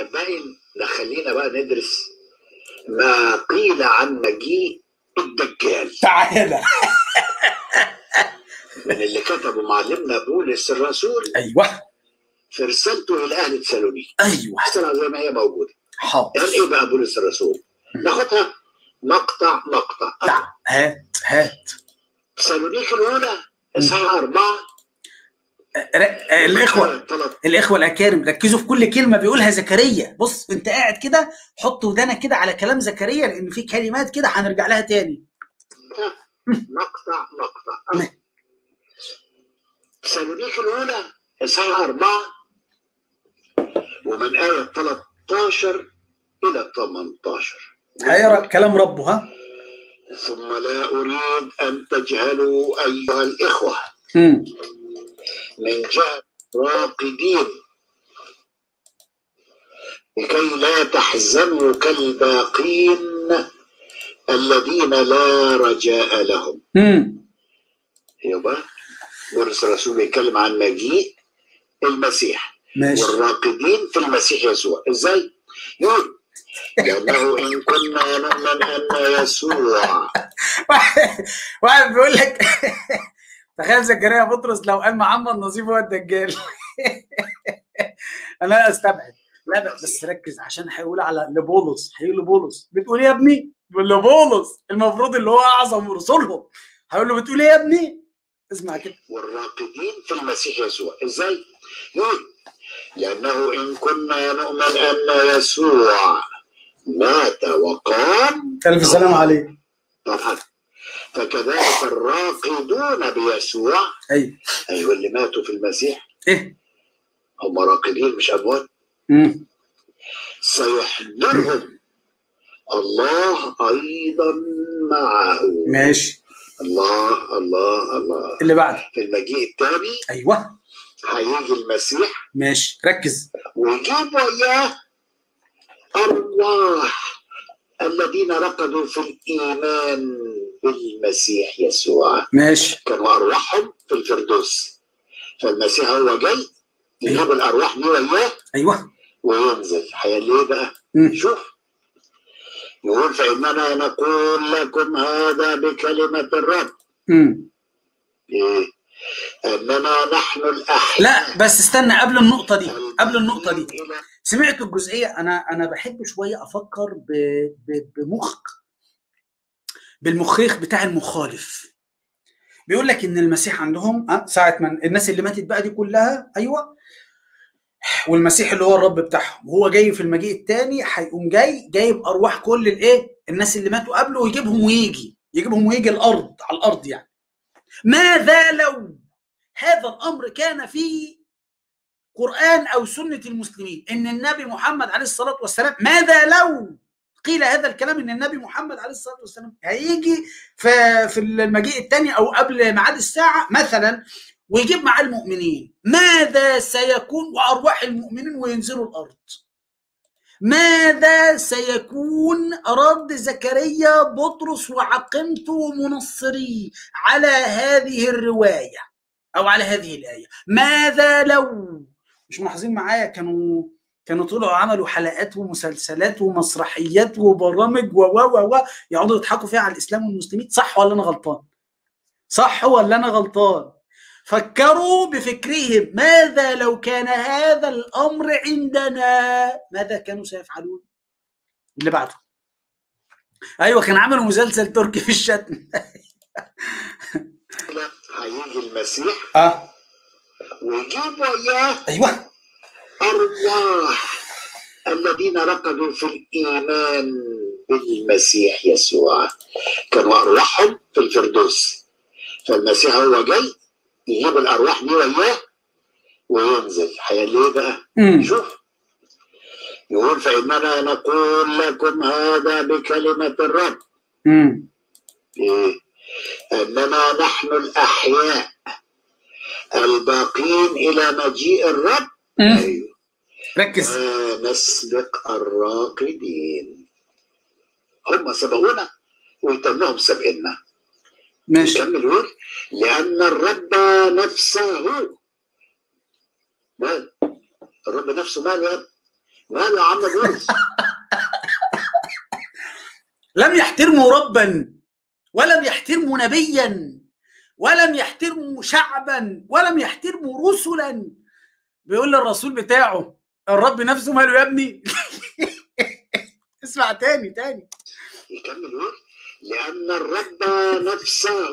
احبائي خلينا بقى ندرس ما قيل عن مجيء الدجال تعالى من اللي كتبه معلمنا بولس الرسول ايوه في رسالته الى اهل تسالونيك ايوه احسنها زي ما هي موجوده حاضر قال ايه بقى بولس الرسول ناخدها مقطع مقطع تعال هات هات تسالونيك الاولى اصحاح اربعه ر- الاخوه ثلاث الاخوه الاكارم ركزوا في كل كلمه بيقولها زكريا بص انت قاعد كده حط ودانك كده على كلام زكريا لان في كلمات كده هنرجع لها تاني مقطع مقطع تسالونيك الاولى اصحاح اربعه ومن ايه 13 الى 18 هيقرا كلام ربه ها ثم لا اريد ان تجهلوا ايها الاخوه مم. من جهة راقدين لكي لا تحزنوا كالباقين الذين لا رجاء لهم مم. يبقى بولس الرسول بيتكلم عن مجيء المسيح ماشي والراقدين في المسيح يسوع ازاي؟ يقول لأنه إن كنا نؤمن أن يسوع واحد بيقول لك تخيل زكريا بطرس لو قال محمد نظيف هو الدجال انا استبعد لا لا، بس ركز عشان هيقول على لبولس هيقول لبولس بتقول ايه يا ابني؟ بيقول لبولس المفروض اللي هو اعظم رسلهم هيقول له بتقول ايه يا ابني؟ اسمع كده والراقدين في المسيح يسوع ازاي؟ يقول لأنه إن كنا نؤمن أن يسوع مات وقام الف سلام عليك طبعا فكذلك الراقدون بيسوع ايوه أيوة اللي ماتوا في المسيح ايه؟ هم راقدين مش أموات مم. سيحضرهم الله أيضا معه ماشي الله الله الله اللي بعده في المجيء الثاني ايوه هيجي المسيح ماشي ركز ويجيب وياه أرواح الذين رقدوا في الإيمان بالمسيح يسوع ماشي كانوا أرواحهم في الفردوس فالمسيح هو جاي يجيب الأرواح دي وياه ايوه وينزل هيعمل إيه بقى؟ مم. شوف يقول فإننا نقول لكم هذا بكلمة الرب مم. إيه؟ أننا نحن الأحياء لا بس استنى قبل النقطه دي قبل النقطه دي إلى سمعت الجزئيه انا انا بحب شويه افكر ب... ب... بمخ بالمخيخ بتاع المخالف بيقول لك ان المسيح عندهم أه ساعه ما الناس اللي ماتت بقى دي كلها ايوه والمسيح اللي هو الرب بتاعهم وهو جاي في المجيء الثاني هيقوم جاي جايب ارواح كل الايه الناس اللي ماتوا قبله ويجيبهم ويجي يجيبهم ويجي الارض على الارض يعني ماذا لو هذا الامر كان في قرآن أو سنة المسلمين إن النبي محمد عليه الصلاة والسلام ماذا لو قيل هذا الكلام إن النبي محمد عليه الصلاة والسلام هيجي في في المجيء الثاني أو قبل ميعاد الساعة مثلا ويجيب معاه المؤمنين ماذا سيكون وأرواح المؤمنين وينزلوا الأرض ماذا سيكون رد زكريا بطرس وعقمته ومنصريه على هذه الرواية أو على هذه الآية ماذا لو مش ملاحظين معايا كانوا كانوا طلعوا عملوا حلقات ومسلسلات ومسرحيات وبرامج و و و و يقعدوا يضحكوا فيها على الاسلام والمسلمين صح ولا انا غلطان؟ صح ولا انا غلطان؟ فكروا بفكرهم ماذا لو كان هذا الامر عندنا ماذا كانوا سيفعلون؟ اللي بعده ايوه كان عملوا مسلسل تركي في الشتم هيجي المسيح اه ويجيب وياه ايوه أرواح الذين رقدوا في الإيمان بالمسيح يسوع كانوا أرواحهم في الفردوس فالمسيح هو جاي يجيب الأرواح دي وياه وينزل هيعمل إيه بقى؟ امم شوف يقول فإننا نقول لكم هذا بكلمة الرب امم إيه؟ أننا نحن الأحياء الباقين إلى مجيء الرب أيوه ركز ما نسبق الراقدين هم سبقونا ويتمهم سبقنا ماشي كمل يقول لأن الرب نفسه مال الرب نفسه مال يا رب ماله يا عم بولس لم يحترموا ربا ولم يحترموا نبيا ولم يحترموا شعبا ولم يحترموا رسلا بيقول للرسول بتاعه الرب نفسه ماله يا ابني اسمع تاني تاني يكمل يقول لأن الرب نفسه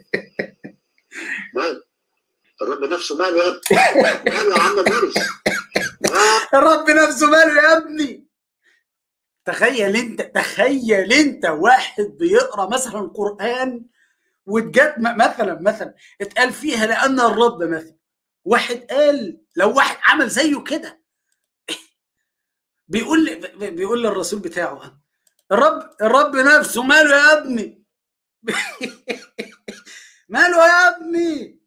مال الرب نفسه ماله يا ابني ماله يا عم بولس ماله الرب نفسه ماله يا ابني تخيل انت تخيل انت واحد بيقرا مثلا القران واتجت م- مثلا مثلا اتقال فيها لان الرب مثلا واحد قال لو واحد عمل زيه كده بيقول لي- بيقول للرسول بتاعه الرب الرب نفسه ماله يا ابني ماله يا ابني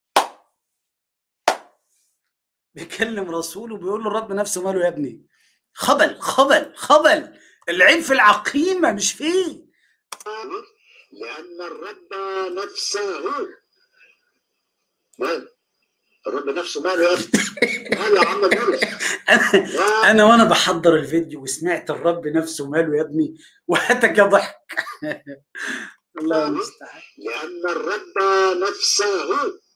بيكلم رسوله بيقول له الرب نفسه ماله يا ابني خبل خبل خبل العيب في العقيمه مش فيه لأن الرب نفسه مال الرب نفسه ماله يا ابني ماله يا عم بولس انا ماله انا وانا بحضر الفيديو وسمعت الرب نفسه ماله يا ابني وهتك ضحك الله المستعان لأن الرب نفسه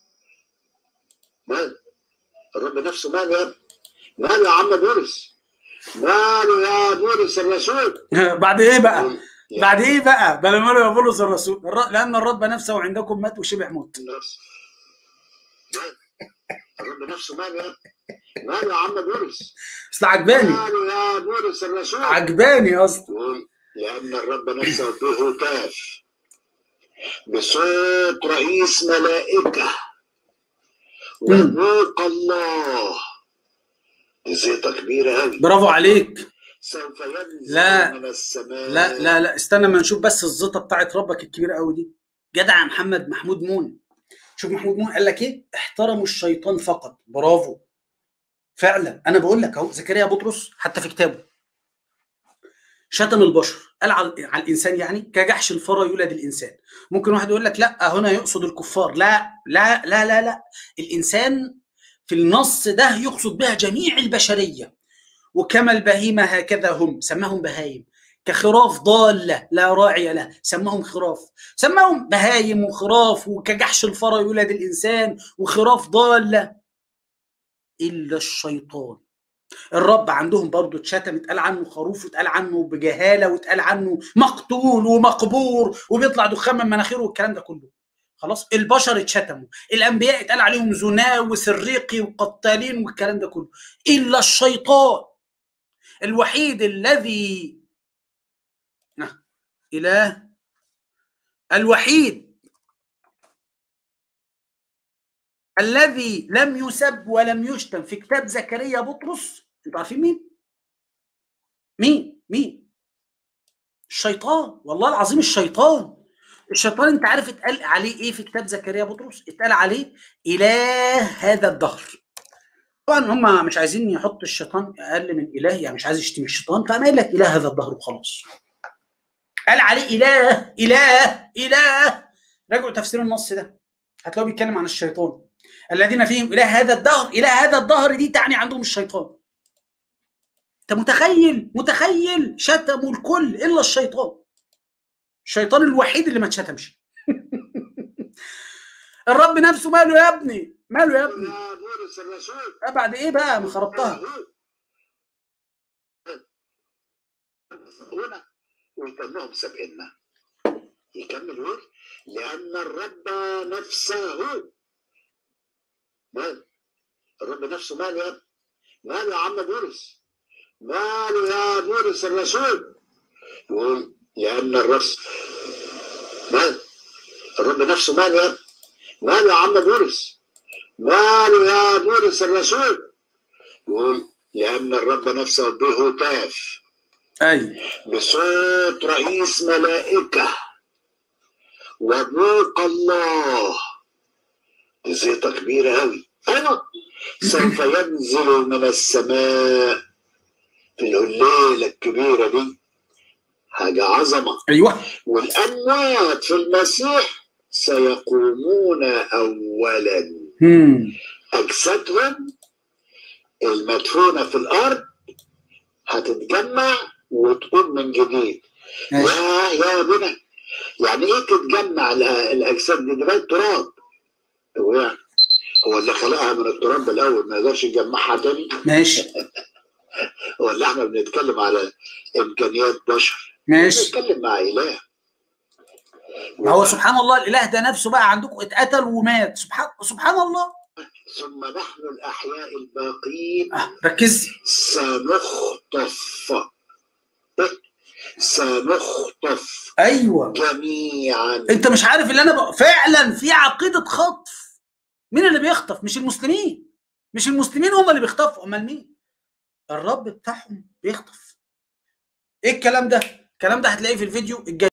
مال الرب نفسه ماله يا ابني ماله يا عم بولس ماله يا بولس الرسول بعد ايه بقى يقول بعد ايه بقى بل ماله يا بولس الرسول الر- لان الرب نفسه عندكم مات وشبع موت النفس مال الرب نفسه ماله يا ابني ماله يا عم بولس اصل عجباني ماله يا بولس الرسول عجباني اصلا يقول لأن الرب نفسه بهتاف بصوت رئيس ملائكة وبوق الله زيطة كبيرة أوي برافو عليك سوف ينزل لا. من السماء لا لا لا استنى ما نشوف بس الزيطه بتاعت ربك الكبيره قوي دي جدع محمد محمود مون شوف محمود مون قال لك ايه احترموا الشيطان فقط برافو فعلا انا بقول لك اهو زكريا بطرس حتى في كتابه شتم البشر قال على, على الانسان يعني كجحش الفرى يولد الانسان ممكن واحد يقول لك لا هنا يقصد الكفار لا لا لا لا لا الانسان في النص ده يقصد بها جميع البشريه وكما البهيمه هكذا هم سماهم بهايم كخراف ضالة لا راعي له سماهم خراف سماهم بهايم وخراف وكجحش الفرى يولد الإنسان وخراف ضالة إلا الشيطان الرب عندهم برضه اتشتم اتقال عنه خروف واتقال عنه بجهالة واتقال عنه مقتول ومقبور وبيطلع دخان من مناخيره والكلام ده كله خلاص البشر اتشتموا الانبياء اتقال عليهم زنا وسريقي وقتالين والكلام ده كله الا الشيطان الوحيد الذي آه، اله الوحيد الذي لم يسب ولم يشتم في كتاب زكريا بطرس انتوا عارفين مين؟ مين؟ مين؟ الشيطان والله العظيم الشيطان الشيطان انت عارف اتقال عليه ايه في كتاب زكريا بطرس؟ اتقال عليه اله هذا الدهر طبعا هم مش عايزين يحطوا الشيطان اقل من اله يعني مش عايز يشتم الشيطان فقام قايل لك اله هذا الدهر وخلاص قال عليه اله اله اله راجعوا تفسير النص ده هتلاقوه بيتكلم عن الشيطان الذين فيهم اله هذا الدهر اله هذا الدهر دي تعني عندهم الشيطان انت متخيل متخيل شتموا الكل الا الشيطان الشيطان الوحيد اللي ما اتشتمش الرب نفسه ماله يا ابني ماله يا ابني يا بولس الرسول آه بعد ايه بقى ما خربتها هنا ويتمهم سبقنا يكمل يقول لأن الرب نفسه مال الرب نفسه مال يا ابني مال يا عم بولس ماله يا بولس الرسول يقول لأن الرب مال الرب نفسه مال يا ابني ماله يا عم بولس ماله يا بولس الرسول يقول لأن الرب نفسه بهتاف اي بصوت رئيس ملائكة وبوق الله دي زيطة كبيرة أوي أيوة سوف ينزل من السماء في الليلة الكبيرة دي حاجة عظمة ايوه والأموات في المسيح سيقومون أولا هم. أجسادهم المدفونة في الأرض هتتجمع وتقوم من جديد ماشي يا يا بنا يعني ايه تتجمع ال- الاجسام دي ده بقى التراب هو يعني هو اللي خلقها من التراب الاول ما يقدرش يجمعها تاني ماشي ولا احنا بنتكلم على امكانيات بشر ماشي بنتكلم مع اله ما هو سبحان الله الاله ده نفسه بقى عندكم اتقتل ومات سبحان سبحان الله ثم نحن الاحياء الباقين آه ركزي سنخطف سنخطف ايوه جميعا انت مش عارف اللي انا بق... فعلا في عقيده خطف مين اللي بيخطف مش المسلمين مش المسلمين هم اللي بيخطفوا امال مين الرب بتاعهم بيخطف ايه الكلام ده الكلام ده هتلاقيه في الفيديو الجاي